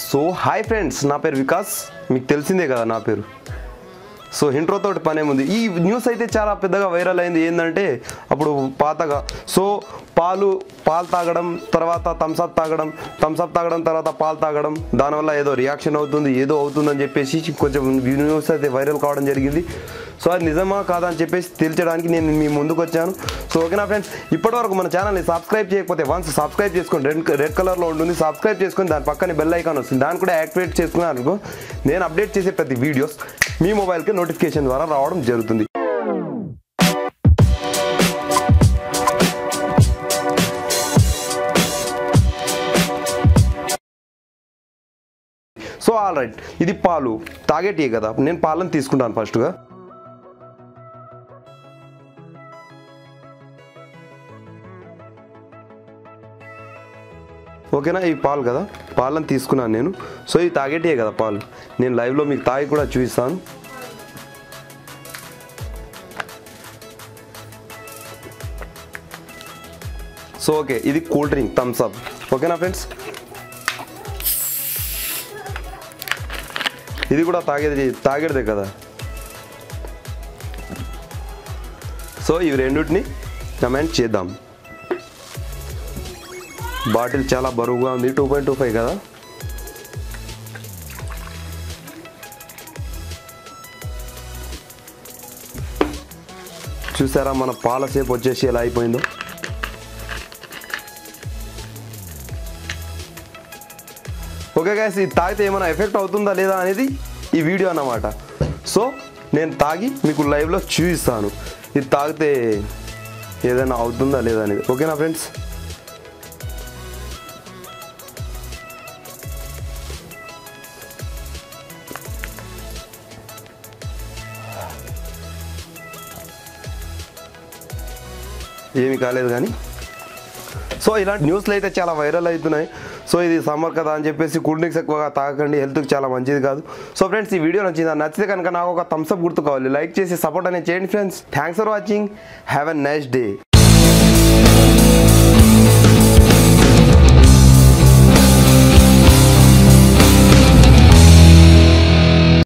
so hi friends నా పేరు వికాస్ మీకు తెలిసిందే కదా నా పేరు సో ఇంట్రో తోటి పని ఏముంది ఈ న్యూస్ అయితే చాలా పెద్దగా వైరల్ అయింది ఏంటంటే అప్పుడు పాతగా సో పాలు పాలు తాగడం తర్వాత థమ్స్అప్ తాగడం థమ్స్అప్ తాగడం తర్వాత పాలు తాగడం దానివల్ల ఏదో రియాక్షన్ అవుతుంది ఏదో అవుతుందని చెప్పేసి కొంచెం న్యూస్ అయితే వైరల్ కావడం జరిగింది సో అది నిజమా కాదా అని చెప్పేసి తెలియడానికి నేను మీ ముందుకు వచ్చాను సో ఓకేనా ఫ్రెండ్స్ ఇప్పటివరకు మన ఛానల్ని సబ్స్క్రైబ్ చేయకపోతే వన్స్ సబ్స్క్రైబ్ చేసుకొని రెడ్ రెడ్ కలర్లో ఉంటుంది సబ్స్క్రైబ్ చేసుకొని దాని పక్కన బెల్ ఐకాన్ వస్తుంది దాన్ని కూడా యాక్టివేట్ చేసుకున్నాను అనుకో నేను అప్డేట్ చేసే ప్రతి వీడియోస్ మీ మొబైల్కి నోటిఫికేషన్ ద్వారా రావడం జరుగుతుంది సో ఆల్ రైట్ ఇది పాలు తాగేటి కదా నేను పాలను తీసుకుంటాను ఫస్ట్గా ఓకేనా ఈ పాలు కదా పాలను తీసుకున్నాను నేను సో ఇవి తాగేటియే కదా పాలు నేను లైవ్లో మీకు తాగి కూడా చూపిస్తాను సో ఓకే ఇది కూల్ డ్రింక్ థమ్స్ అప్ ఓకేనా ఫ్రెండ్స్ ఇది కూడా తాగేది తాగేదే కదా సో ఇవి రెండింటిని కమెంట్ చేద్దాం బాటిల్ చాలా బరువుగా ఉంది టూ పాయింట్ టూ ఫైవ్ కదా చూసారా మన పాల సేపు వచ్చేసి ఎలా అయిపోయిందో ఓకే గైస్ ఇది తాగితే ఏమైనా ఎఫెక్ట్ అవుతుందా లేదా అనేది ఈ వీడియో అన్నమాట సో నేను తాగి మీకు లైవ్లో చూపిస్తాను ఇది తాగితే ఏదైనా అవుతుందా లేదా అనేది ఓకేనా ఫ్రెండ్స్ ఏమి కాలేదు కానీ సో ఇలాంటి న్యూస్లు అయితే చాలా వైరల్ అవుతున్నాయి సో ఇది సమ్మర్ కదా అని చెప్పేసి కూల్ డ్రింక్స్ ఎక్కువగా తాగకండి హెల్త్కి చాలా మంచిది కాదు సో ఫ్రెండ్స్ ఈ వీడియో నచ్చింది నచ్చితే కనుక నాకు ఒక థమ్స్అప్ గుర్తు కావాలి లైక్ చేసి సపోర్ట్ అనేది చేయండి friends thanks for watching have a nice day